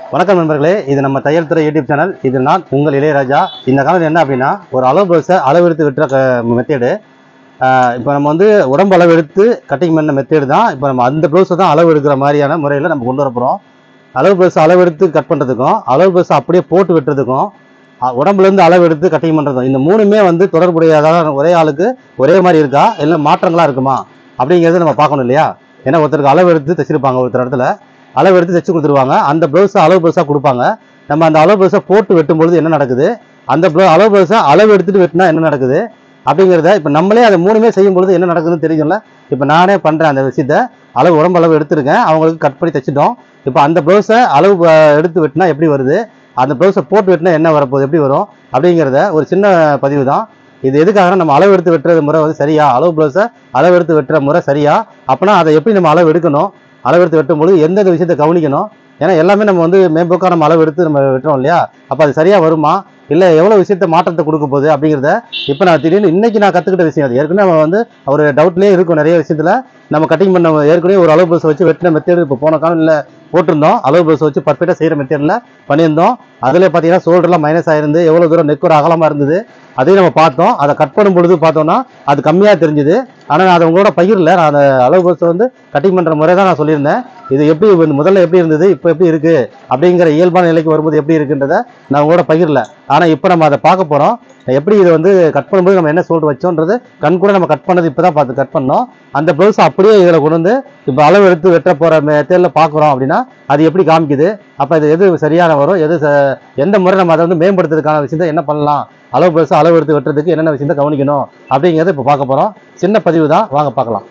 வணக்கம் நண்பர்களே இது நம்ம தையல் துறை யூடியூப் சேனல் இது நான் உங்கள் இளையராஜா இந்த காலம் என்ன அப்படின்னா ஒரு அளவு ப்ளவுஸை அளவெடுத்து வெட்டுற மெத்தேடு இப்போ நம்ம வந்து உடம்பு அளவு எடுத்து கட்டிங் பண்ண மெத்தேடு தான் இப்போ நம்ம அந்த ப்ளவுஸை தான் அளவு எடுக்கிற மாதிரியான முறையில் நம்ம கொண்டு வர போகிறோம் அளவு ப்ளவுஸ் அளவு எடுத்து கட் பண்ணுறதுக்கும் அளவு ப்ளவுஸ் அப்படியே போட்டு வெட்டுறதுக்கும் அ- உடம்புலேருந்து அளவு எடுத்து கட்டிங் பண்ணுறதும் இந்த மூணுமே வந்து தொடர்புடையதாக ஒரே ஆளுக்கு ஒரே மாதிரி இருக்கா இல்லை மாற்றங்களா இருக்குமா அப்படிங்கிறத நம்ம பார்க்கணும் இல்லையா ஏன்னா ஒருத்தருக்கு அளவு எடுத்து தைச்சிருப்பாங்க ஒருத்தர் இடத்துல அளவு எடுத்து தைச்சு கொடுத்துருவாங்க அந்த ப்ளவுஸை அளவு ப்ளவுஸாக கொடுப்பாங்க நம்ம அந்த அளவு ப்ளவுஸை போட்டு வெட்டும்பொழுது என்ன நடக்குது அந்த ப்ளவு அளவு ப்ளவுஸை அளவு எடுத்துட்டு வெட்டினா என்ன நடக்குது அப்படிங்கிறத இப்போ நம்மளே அதை மூணுமே செய்யும் பொழுது என்ன நடக்குதுன்னு தெரியும்ல இப்போ நானே பண்ணுறேன் அந்த விஷயத்த அளவு உடம்பு அளவு எடுத்திருக்கேன் அவங்களுக்கு கட் பண்ணி தைச்சிட்டோம் இப்போ அந்த ப்ளவுஸை அளவு அஹ், எடுத்து வெட்டினா எப்படி வருது அந்த ப்ளவுஸை போட்டு வெட்டினா என்ன வரப்போகுது எப்படி வரும் அப்படிங்கிறத ஒரு சின்ன பதிவு தான் இது எதுக்காக நம்ம அளவு எடுத்து வெட்டுறது முறை வந்து சரியா அளவு ப்ளவுஸை அளவு எடுத்து வெட்டுற முறை சரியா அப்போனா அதை எப்படி நம்ம அளவு எடுக்கணும் அளவு எடுத்து வெட்டும்போது எந்தெந்த விஷயத்தை கவனிக்கணும் ஏன்னா எல்லாமே நம்ம வந்து மேம்போக்காக நம்ம அளவு எடுத்து நம்ம வெட்டுறோம் இல்லையா அப்போ அது சரியாக வருமா இல்லை எவ்வளோ விஷயத்த மாற்றத்தை கொடுக்க போகுது அப்படிங்கிறத இப்போ நான் திடீர்னு இன்னைக்கு நான் கற்றுக்கிட்ட விஷயம் அது ஏற்கனவே நம்ம வந்து ஒரு டவுட்லேயே இருக்கும் நிறைய விஷயத்தில் நம்ம கட்டிங் பண்ண ஏற்கனவே ஒரு அளவு ப்ளவுஸ் வச்சு வெட்டின மெத்தேடு இப்போ போன காலம் போட்டிருந்தோம் அளவு ப்ளவுஸ் வச்சு பர்ஃபெக்டாக செய்கிற மெத்தேடில் பண்ணியிருந்தோம் அதில் பார்த்தீங்கன்னா ஷோல்டர்லாம் மைனஸ் ஆயிருந்து எவ்வளோ தூரம் நெக் ஒரு அகலமாக இருந்தது அதையும் நம்ம பார்த்தோம் அதை கட் பண்ணும் பொழுது பார்த்தோம்னா அது கம்மியாக தெரிஞ்சுது ஆனால் நான் அதை உங்களோட பகிரல நான் அந்த அளவு ப்ளவுஸ் வந்து கட்டிங் பண்ணுற முறை தான் நான் சொல்லியிருந்தேன் இது எப்படி வந்து முதல்ல எப்படி இருந்தது இப்போ எப்படி இருக்கு அப்படிங்கிற இயல்பான நிலைக்கு வரும்போது எப்படி இருக்குன்றத நான் உங்களோட பகிரல ஆனால் இப்போ நம்ம அதை பார்க்க போகிறோம் எப்படி இதை வந்து கட் பண்ணும்போது நம்ம என்ன சொல்லிட்டு வச்சோன்றது கண் கூட நம்ம கட் பண்ணது இப்போ தான் பார்த்து கட் பண்ணோம் அந்த ப்ளவுஸ் அப்படியே இதில் கொண்டு வந்து இப்போ அளவு எடுத்து வெட்ட போகிற மெத்தேடில் பார்க்குறோம் அப்படின்னா அது எப்படி காமிக்குது அப்போ இது எது சரியான வரும் எது ச- எந்த முறை நம்ம அதை வந்து மேம்படுத்துறதுக்கான விஷயத்தை என்ன பண்ணலாம் அளவு ப்ளவுஸ் அளவு எடுத்து வெட்டுறதுக்கு என்னென்ன விஷயத்தை கவனிக்கணும் அப்படிங்கிறத இப்போ பார்க்க போகிறோம் சின்ன பதிவு தான் வாங்க பார்க்கலாம்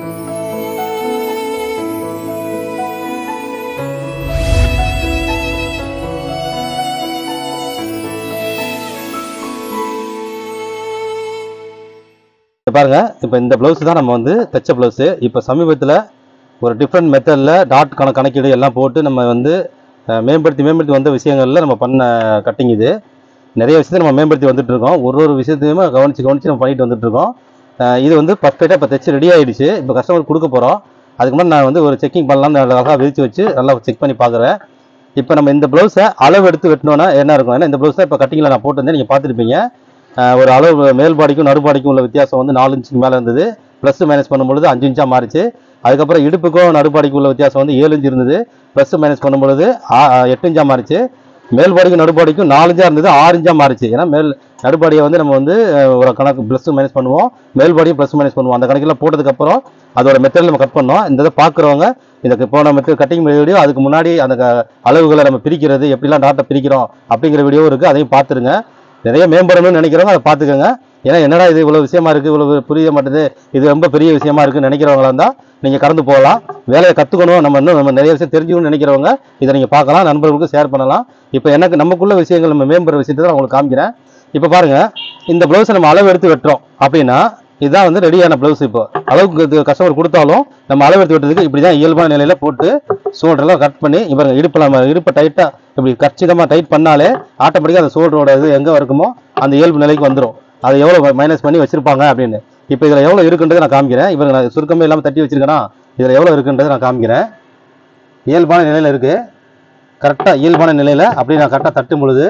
இப்ப பாருங்க இப்போ இந்த ப்ளவுஸ் தான் நம்ம வந்து தைச்ச ப்ளவுஸு இப்போ சமீபத்தில் ஒரு டிஃப்ரெண்ட் மெத்தடில் டாட் கண கணக்கீடு எல்லாம் போட்டு நம்ம வந்து அஹ், மேம்படுத்தி மேம்படுத்தி வந்த விஷயங்களில் நம்ம பண்ண கட்டிங் இது நிறைய விஷயத்தை நம்ம மேம்படுத்தி வந்துட்டு இருக்கோம் ஒரு ஒரு விஷயத்தையுமே கவனிச்சு கவனிச்சு நம்ம பண்ணிட்டு வந்துட்டு இருக்கோம் அஹ், இது வந்து பர்ஃபெக்டாக இப்போ தைச்சு ரெடி ஆயிடுச்சு இப்போ கஸ்டமர் கொடுக்க போகிறோம் அதுக்கு முன்னாடி நான் வந்து ஒரு செக்கிங் பண்ணலாம்னு அழகாக விரிச்சு வச்சு நல்லா செக் பண்ணி பார்க்குறேன் இப்போ நம்ம இந்த ப்ளவுஸை அளவு எடுத்து வெட்டினோன்னா என்ன இருக்கும் ஏன்னா இந்த ப்ளவுஸை இப்போ கட்டிங்கில் நான் போட்டிருந்தேன் நீங்கள் பார்த்துருப்பீங்க அஹ் ஒரு அளவு மேல் பாடிக்கும் நடுபாடிக்கும் உள்ள வித்தியாசம் வந்து நாலு இன்ச்சுக்கு மேலே இருந்தது ப்ளஸ் மைனஸ் பண்ணும்பொழுது அஞ்சு இன்ச்சாக மாறிச்சு அதுக்கப்புறம் இடுப்புக்கும் நடுபாடிக்கும் உள்ள வித்தியாசம் வந்து ஏழு இன்ச் இருந்தது ப்ளஸ் மைனஸ் பண்ணும்பொழுது ஆ- ஆ, எட்டு இன்ச்சாக மாறிச்சு மேல் பாடிக்கும் நடுபாடிக்கும் நாலு இன்ச்சாக இருந்தது ஆறு இன்ச்சாக மாறிச்சு ஏன்னா மேல் நடுபாடியை வந்து நம்ம வந்து அஹ், ஒரு கணக்கு ப்ளஸ் மைனஸ் பண்ணுவோம் மேல் பாடியை ப்ளஸ் மைனஸ் பண்ணுவோம் அந்த கணக்கில் போட்டதுக்கப்புறம் அதோட மெத்தடில் நம்ம கட் பண்ணோம் இந்த இதை பார்க்குறவங்க இதுக்கு போன மெத்தட் கட்டிங் வீடியோ அதுக்கு முன்னாடி அந்த க- அளவுகளை நம்ம பிரிக்கிறது எப்படிலாம் டாட்டை பிரிக்கிறோம் அப்படிங்கிற வீடியோ இருக்குது அதையும் பார்த்துருங்க நிறைய மேம்படணும்னு நினைக்கிறவங்க அதை பார்த்துக்கோங்க ஏன்னா என்னடா இது இவ்வளோ விஷயமா இருக்குது இவ்வளோ புரிய மாட்டேது இது ரொம்ப பெரிய விஷயமா இருக்குன்னு நினைக்கிறவங்களா இருந்தால் நீங்கள் கடந்து போகலாம் வேலையை கற்றுக்கணும் நம்ம இன்னும் நம்ம நிறைய விஷயம் தெரிஞ்சுக்கணும்னு நினைக்கிறவங்க இதை நீங்கள் பார்க்கலாம் நண்பர்களுக்கு ஷேர் பண்ணலாம் இப்போ எனக்கு நமக்குள்ள விஷயங்கள் நம்ம மேம்படுற விஷயத்தை தான் உங்களுக்கு காமிக்கிறேன் இப்போ பாருங்க இந்த ப்ளவுஸை நம்ம அளவு எடுத்து வெட்டுறோம் அப்படின்னா இதுதான் வந்து ரெடியான ப்ளவுஸ் இப்போ அளவுக்கு கஸ்டமர் கொடுத்தாலும் நம்ம அளவு எடுத்து வெட்டுறதுக்கு இப்படி தான் இயல்பான நிலையில போட்டு ஷோல்டர்லாம் கட் பண்ணி இவங்க இடுப்பில் நம்ம இடுப்பை டைட்டாக இப்படி கச்சிதமாக டைட் பண்ணாலே ஆட்டோமேட்டிக்காக அந்த ஷோல்டரோட இது எங்கே இருக்குமோ அந்த இயல்பு நிலைக்கு வந்துடும் அதை எவ்வளோ மைனஸ் பண்ணி வச்சிருப்பாங்க அப்படின்னு இப்போ இதில் எவ்வளோ இருக்குன்றதை நான் காமிக்கிறேன் இவங்க நான் சுருக்கமே இல்லாமல் தட்டி வச்சிருக்கேனா இதில் எவ்வளோ இருக்குன்றதை நான் காமிக்கிறேன் இயல்பான நிலையில் இருக்குது கரெக்டாக இயல்பான நிலையில் அப்படி நான் கரெக்டாக தட்டும் பொழுது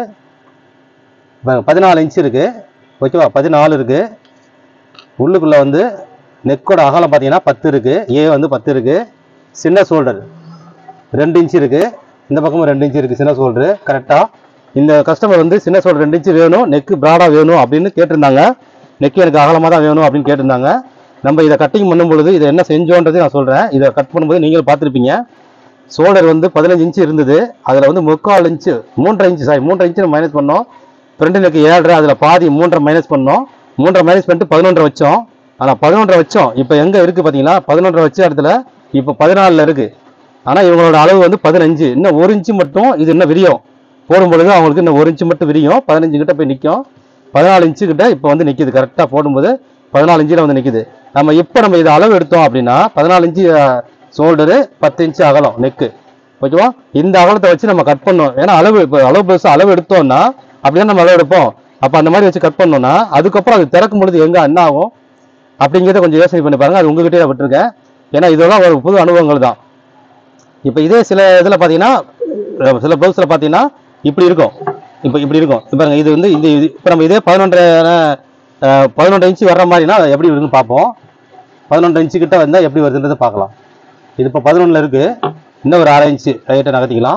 பாருங்க, பதினாலு இன்ச் இருக்குது ஓகேவா பதினாலு இருக்குது உள்ளுக்குள்ளே வந்து நெக்கோட அகலம் பார்த்தீங்கன்னா பத்து இருக்குது ஏ வந்து பத்து இருக்குது சின்ன ஷோல்டர் ரெண்டு இன்ச் இருக்குது இந்த பக்கமும் ரெண்டு இன்ச் இருக்குது சின்ன ஷோல்டரு கரெக்டாக இந்த கஸ்டமர் வந்து சின்ன ஷோல்டர் ரெண்டு இன்ச் வேணும் நெக்கு ப்ராடாக வேணும் அப்படின்னு கேட்டிருந்தாங்க நெக்கு எனக்கு அகலமாக தான் வேணும் அப்படின்னு கேட்டிருந்தாங்க நம்ம இதை கட்டிங் பண்ணும் பொழுது இதை என்ன செஞ்சோன்றதை நான் சொல்கிறேன் இதை கட் பண்ணும்போது நீங்களும் பார்த்துருப்பீங்க ஷோல்டர் வந்து பதினஞ்சு இன்ச்சு இருந்தது அதில் வந்து முக்கால் இன்ச்சு மூன்றரை இன்ச்சு சாரி மூன்றரை இன்ச்சு மைனஸ் பண்ணோம் ஃப்ரண்ட் நெக்கு ஏழரை அதில் பாதி மூன்றரை மைனஸ் பண்ணோம் மூன்றரை மைனஸ் பண்ணிட்டு பதினொன்றரை வச்சோம் ஆனால் பதினொன்றரை வச்சோம் இப்போ எங்கே இருக்குது பார்த்தீங்களா பதினொன்றரை வச்ச இடத்துல இப்போ பதினாலில் இருக்குது ஆனால் இவங்களோட அளவு வந்து பதினஞ்சு இன்னும் ஒரு இன்ச்சு மட்டும் இது இன்னும் விரியும் போடும் பொழுது அவங்களுக்கு இன்னும் ஒரு இன்ச்சு மட்டும் விரியும் பதினஞ்சு கிட்ட போய் நிற்கும் பதினாலு இன்ச்சு கிட்ட இப்போ வந்து நிற்கிது கரெக்டாக போடும்போது பதினாலு இன்ச்சில் வந்து நிற்கிது நம்ம இப்போ நம்ம இதை அளவு எடுத்தோம் அப்படின்னா பதினாலு இன்ச்சு ஷோல்டரு பத்து இன்ச்சு அகலம் நெக்கு ஓகேவா இந்த அகலத்தை வச்சு நம்ம கட் பண்ணோம் ஏன்னா அளவு இப்போ அளவு ப்ளஸ் அளவு எடுத்தோம்னா அப்படியே நம்ம அளவு எடுப்போம் அப்போ அந்த மாதிரி வச்சு கட் பண்ணோம்னா அதுக்கப்புறம் அது திறக்கும் பொழுது எங்கே என்ன ஆகும் அப்படிங்கிறத கொஞ்சம் யோசனை பண்ணி பாருங்க அது உங்ககிட்டயே விட்டுருக்கேன் ஏன்னா இதெல்லாம் ஒரு புது அனுபவங்கள் தான் இப்போ இதே சில இதில் பார்த்தீங்கன்னா அஹ் சில ப்ளவுஸில் பார்த்தீங்கன்னா இப்படி இருக்கும் இப்போ இப்படி இருக்கும் இப்ப பாருங்க இது வந்து இந்த இப்போ நம்ம இதே பதினொன்றரை பதினொன்றரை இன்ச்சு வர்ற மாதிரினா எப்படி வருதுன்னு பார்ப்போம் பதினொன்றரை இன்ச்சு கிட்ட வந்தால் எப்படி வருதுன்றதை பார்க்கலாம் இது இப்போ பதினொன்றில் இருக்குது இன்னும் ஒரு அரை இன்ச்சு ரைட்டை நகர்த்திக்கலாம்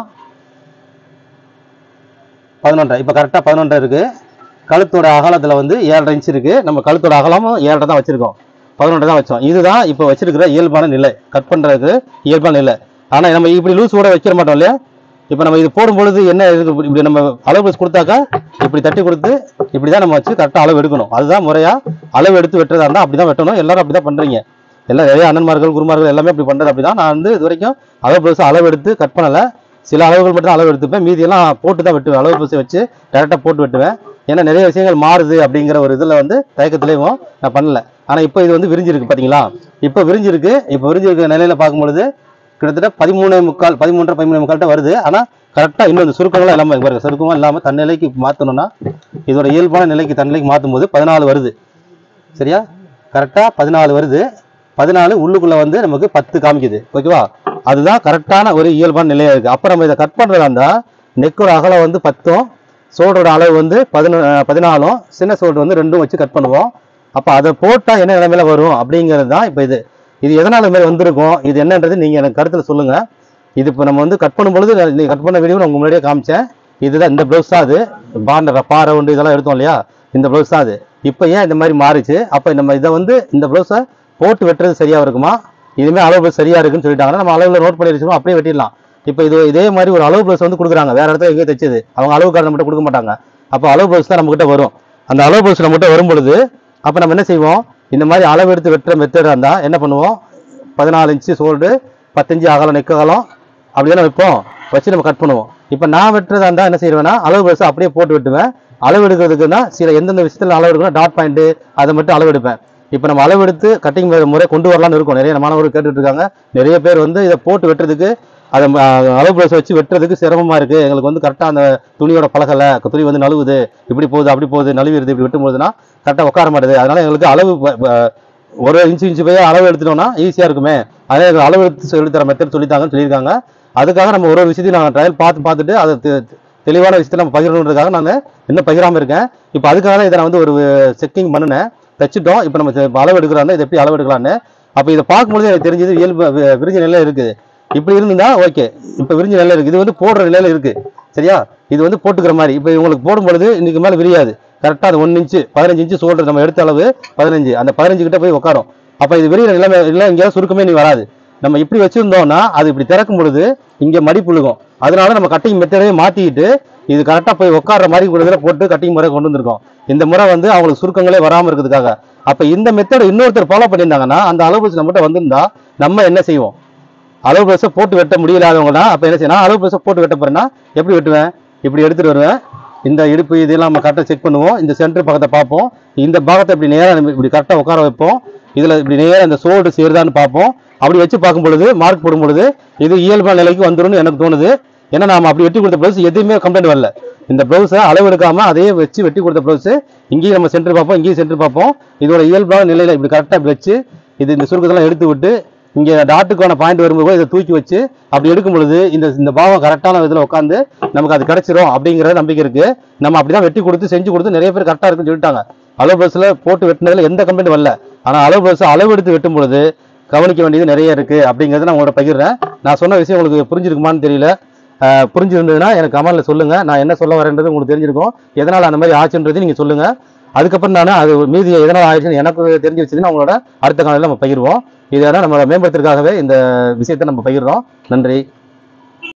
பதினொன்றரை இப்போ கரெக்டாக பதினொன்றரை இருக்குது கழுத்தோட அகலத்தில் வந்து ஏழரை இன்ச் இருக்குது நம்ம கழுத்தோட அகலமும் ஏழரை தான் வச்சுருக்கோம் பதினொன்று தான் வச்சோம் இதுதான் இப்போ வச்சிருக்கிற இயல்பான நிலை கட் பண்ணுறதுக்கு இயல்பான நிலை ஆனால் நம்ம இப்படி லூஸ் கூட வைக்கிற மாட்டோம் இல்லையா இப்போ நம்ம இது போடும் பொழுது என்ன இருக்கு இப்படி- இப்படி நம்ம அளவு பஸ் கொடுத்தாக்கா இப்படி தட்டி கொடுத்து இப்படி தான் நம்ம வச்சு கரெக்டாக அளவு எடுக்கணும் அதுதான் முறையாக அளவு எடுத்து வெட்டுறதா இருந்தால் அப்படி தான் வெட்டணும் எல்லாரும் அப்படி தான் பண்ணுறீங்க எல்லாம் நிறைய அண்ணன்மார்கள் குருமார்கள் எல்லாமே அப்படி பண்ணுறது அப்படி தான் நான் வந்து இது வரைக்கும் அளவு பஸ் அளவு எடுத்து கட் பண்ணலை சில அளவுகள் மட்டும் தான் அளவு எடுத்துப்பேன் மீதியெல்லாம் போட்டு தான் வெட்டுவேன் அளவு பஸ் வச்சு டேரெக்டாக போட்டு வெட்டுவேன் ஏன்னா நிறைய விஷயங்கள் மாறுது அப்படிங்கிற ஒரு இதில் வந்து தயக்கத்துலேயும் நான் பண்ணல ஆனால் இப்போ இது வந்து விரிஞ்சிருக்கு பார்த்தீங்களா இப்போ விரிஞ்சிருக்கு இப்போ விரிஞ்சிருக்க நிலையில பார்க்கும்பொழுது கிட்டத்தட்ட பதிமூணு முக்கால் பதிமூன்றரை பதிமூணு முக்கால்கிட்ட வருது ஆனால் கரெக்டாக இன்னும் இந்த சுருக்கங்களும் இல்லாமல் பாருங்க சுருக்கமாக இல்லாமல் தன் நிலைக்கு மாற்றணும்னா இதோட இயல்பான நிலைக்கு தன் நிலைக்கு மாற்றும் போது பதினாலு வருது சரியா கரெக்டாக பதினாலு வருது பதினாலு உள்ளுக்குள்ளே வந்து நமக்கு பத்து காமிக்குது ஓகேவா அதுதான் கரெக்டான ஒரு இயல்பான நிலையாக இருக்குது அப்போ நம்ம இதை கட் பண்ணுறதா இருந்தால் நெக்கோட அகலம் வந்து பத்தும் சோடோட அளவு வந்து பதினொ பதினாலும் சின்ன சோடு வந்து ரெண்டும் வச்சு கட் பண்ணுவோம் அப்போ அதை போட்டால் என்ன நிலைமையில வரும் அப்படிங்கிறது தான் இப்போ இது இது எதனால் இந்த மாதிரி வந்திருக்கும் இது என்னன்றது நீங்கள் எனக்கு கருத்தில் சொல்லுங்கள் இது இப்போ நம்ம வந்து கட் பண்ணும்பொழுது நீங்கள் கட் பண்ண வீடியோ நான் உங்க முன்னாடியே காமிச்சேன் இதுதான் இந்த ப்ளவுஸ் தான் அது பாண்ட பாறை உண்டு இதெல்லாம் எடுத்தோம் இல்லையா இந்த ப்ளவுஸ் தான் அது இப்போ ஏன் இந்த மாதிரி மாறிச்சு அப்போ நம்ம இதை வந்து இந்த ப்ளவுஸை போட்டு வெட்டுறது சரியாக இருக்குமா இதுவுமே அளவு ப்ளவுஸ் சரியாக இருக்குன்னு சொல்லிட்டாங்கன்னா நம்ம அளவில் நோட் பண்ணி வச்சுக்கோம் அப்படியே வெட்டிடலாம் இப்போ இது இதே மாதிரி ஒரு அளவு ப்ளவுஸ் வந்து கொடுக்குறாங்க வேற இடத்துல எங்கேயும் தைச்சது அவங்க அளவு கார்டு மட்டும் கொடுக்க மாட்டாங்க அப்போ அளவு ப்ளவுஸ் தான் நம்மகிட்ட வரும் அந்த அளவு ப்ளவுஸ் நம்மகிட்ட வரும் பொழுது அப்போ நம்ம என்ன செய்வோம் இந்த மாதிரி அளவு எடுத்து வெட்டுற மெத்தடாக இருந்தால் என்ன பண்ணுவோம் பதினாலு இன்ச்சு சோல்டு பத்தஞ்சு அகலம் நெக்கு அகலம் அப்படி தானே வைப்போம் வச்சு நம்ம கட் பண்ணுவோம் இப்போ நான் வெட்டுறதா இருந்தால் என்ன செய்வேன்னா அளவு பெருசு அப்படியே போட்டு வெட்டுவேன் அளவு எடுக்கிறதுக்குன்னா சில எந்தெந்த விஷயத்தில் அளவு எடுக்கணும் டாட் பாயிண்ட் அதை மட்டும் அளவு எடுப்பேன் இப்போ நம்ம அளவு எடுத்து கட்டிங் முறை கொண்டு வரலாம்னு இருக்கோம் நிறைய மாணவர்கள் கேட்டுட்டு இருக்காங்க நிறைய பேர் வந்து இதை போட்டு வெட்டுறதுக்கு அதை ம- அளவு ப்ளஸ் வச்சு வெட்டுறதுக்கு சிரமமா இருக்கு எங்களுக்கு வந்து கரெக்டாக அந்த துணியோட பழகலை துணி வந்து நழுவுது இப்படி போகுது அப்படி போகுது நழுவிடுது இப்படி வெட்டும் போதுன்னா கரெக்டாக உட்கார மாட்டுது அதனால எங்களுக்கு அளவு ப- ப- ஒரு இன்ச்சு இன்ச்சு போய் அளவு எடுத்துட்டோம்னா ஈஸியாக இருக்குமே அதே எங்களுக்கு அளவு எடுத்து சொல்லித்தர மெத்தட் சொல்லித்தாங்கன்னு சொல்லியிருக்காங்க அதுக்காக நம்ம ஒரு ஒரு விஷயத்தையும் நான் ட்ரையல் பார்த்து பார்த்துட்டு அதை தெ- தெளிவான விஷயத்தை நம்ம பகிரணுன்றதுக்காக நான் இன்னும் பகிராமல் இருக்கேன் இப்போ அதுக்காக தான் இதை நான் வந்து ஒரு செக்கிங் பண்ணினேன் தைச்சிட்டோம் இப்போ நம்ம செ- அளவு எடுக்கிறாங்க இது எப்படி அளவு எடுக்கலான்னு அப்போ இதை பார்க்கும்போது எனக்கு தெரிஞ்சது இயல்பு வி- விரிஞ்ச நிலையில இருக்குது இப்படி இருந்தா ஓகே இப்போ விரிஞ்ச நிலையில இருக்கு இது வந்து போடுற நிலையில இருக்கு சரியா இது வந்து போட்டுக்கிற மாதிரி இப்போ உங்களுக்கு போடும் பொழுது இன்னைக்கு மேலே விரியாது கரெக்டாக அது ஒன்று இன்ச்சு பதினஞ்சு இன்ச்சு சோல்டர் நம்ம எடுத்த அளவு பதினஞ்சு அந்த பதினஞ்சு கிட்ட போய் உட்காரும் அப்போ இது விரிகிற நிலைமை இல்லை எங்கேயாவது சுருக்கமே நீ வராது நம்ம இப்படி வச்சிருந்தோம்னா அது இப்படி திறக்கும் பொழுது இங்கே மடிப்பு விழுகும் அதனால நம்ம கட்டிங் மெத்தடே மாற்றிக்கிட்டு இது கரெக்டாக போய் உட்கார்ற மாதிரி ஒரு இதில் போட்டு கட்டிங் முறை கொண்டு வந்திருக்கோம் இந்த முறை வந்து அவங்களுக்கு சுருக்கங்களே வராமல் இருக்கிறதுக்காக அப்போ இந்த மெத்தட் இன்னொருத்தர் ஃபாலோ பண்ணியிருந்தாங்கன்னா அந்த அளவு நம்மகிட்ட வந்திருந்தா நம்ம என்ன செய்வோம் அளவு ப்ளஸை போட்டு வெட்ட முடியலாதவங்கன்னா அப்போ என்ன செய்யணும் அளவு ப்ளஸை போட்டு வெட்ட போறேன்னா எப்படி வெட்டுவேன் இப்படி எடுத்துட்டு வருவேன் இந்த இடுப்பு இதெல்லாம் நம்ம கரெக்டாக செக் பண்ணுவோம் இந்த சென்டர் பக்கத்தை பார்ப்போம் இந்த பாகத்தை இப்படி நேராக இப்படி கரெக்டாக உட்கார வைப்போம் இதில் இப்படி நேராக இந்த சோல்டு சேருதான்னு பார்ப்போம் அப்படி வச்சு பார்க்கும் பொழுது மார்க் போடும் பொழுது இது இயல்பான நிலைக்கு வந்துரும்னு எனக்கு தோணுது ஏன்னா நாம அப்படி வெட்டி கொடுத்த ப்ளவுஸ் எதுவுமே கம்ப்ளைண்ட் வரல இந்த ப்ளவுஸை அளவு எடுக்காம அதையே வச்சு வெட்டி கொடுத்த ப்ளவுஸ் இங்கேயும் நம்ம சென்டர் பார்ப்போம் இங்கேயும் சென்டர் பார்ப்போம் இதோட இயல்பான நிலையில இப்படி கரெக்டாக வச்சு இது இந்த சுருக்கத்தெல்லாம் எடுத்து விட்டு இங்கே டாட்டுக்கான பாயிண்ட் வரும்போது இதை தூக்கி வச்சு அப்படி எடுக்கும் பொழுது இந்த இந்த பாவம் கரெக்டான இதில் உட்காந்து நமக்கு அது கிடைச்சிரும் அப்படிங்கிற நம்பிக்கை இருக்கு நம்ம அப்படிதான் வெட்டி கொடுத்து செஞ்சு கொடுத்து நிறைய பேர் கரெக்டாக இருக்குன்னு சொல்லிட்டாங்க அளவு பஸ்ஸில் போட்டு வெட்டினதுல எந்த கம்ப்ளைண்ட் வரல ஆனால் அளவு பஸ் அளவு எடுத்து வெட்டும் பொழுது கவனிக்க வேண்டியது நிறைய இருக்கு அப்படிங்கிறத நான் உங்களோட பகிர்றேன் நான் சொன்ன விஷயம் உங்களுக்கு புரிஞ்சிருக்குமான்னு தெரியல அஹ் புரிஞ்சிருந்ததுன்னா எனக்கு கமெண்ட்ல சொல்லுங்க நான் என்ன சொல்ல வரேன்றது உங்களுக்கு தெரிஞ்சிருக்கும் எதனால் அந்த மாதிரி ஆச்சுன்றது நீங்க சொல்லுங்க அதுக்கப்புறம் நான் அது மீதி எதனால் ஆயிடுச்சுன்னு எனக்கு தெரிஞ்சு வச்சதுன்னா உங்களோட அடுத்த காலையில் நம்ம பகிர்வோம் இதெல்லாம் நம்ம மேம்படுத்துறதுக்காகவே இந்த விஷயத்தை நம்ம பகிர்றோம் நன்றி